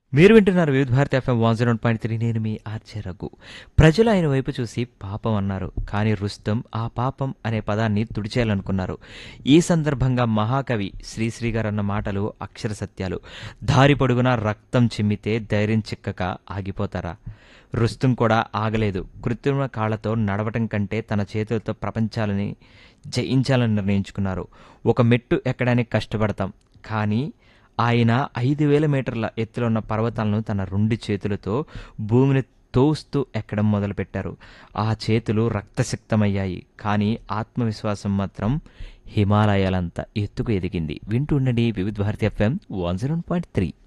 మీరు వింటున్నారు Vividh Bharati FM one zero point three నేను మీ ఆర్జే రఘు ప్రజలు ఆయన వైపు చూసి పాపం అన్నారు కానీ రుస్తం ఆ పాపం అనే పదాన్ని తుడిచేయాలనుకున్నారు ఈ సందర్భంగా మహాకవి శ్రీశ్రీ గారు అన్న మాటలు అక్షర సత్యాలు దారి పొడుగునా రక్తం చిమ్మితే ధైర్యం చిక్కక ఆగిపోతారా రుస్తుం కూడా ఆగలేదు కృత్రిమ కాళ్లతో నడవటం కంటే తన చేతులతో ప్రపంచాలని జయించాలని నిర్ణయించుకున్నారు ఒక మెట్టు ఎక్కడానికి కష్టపడతాం కానీ ఆయన ఐదు వేల మీటర్ల ఎత్తులో ఉన్న పర్వతాలను తన రెండు చేతులతో భూమిని తోస్తూ ఎక్కడం మొదలుపెట్టారు ఆ చేతులు రక్తసిక్తమయ్యాయి కానీ ఆత్మవిశ్వాసం మాత్రం హిమాలయాలంత ఎత్తుకు ఎదిగింది వింటూ ఉండండి Vividh Bharati FM one zero point three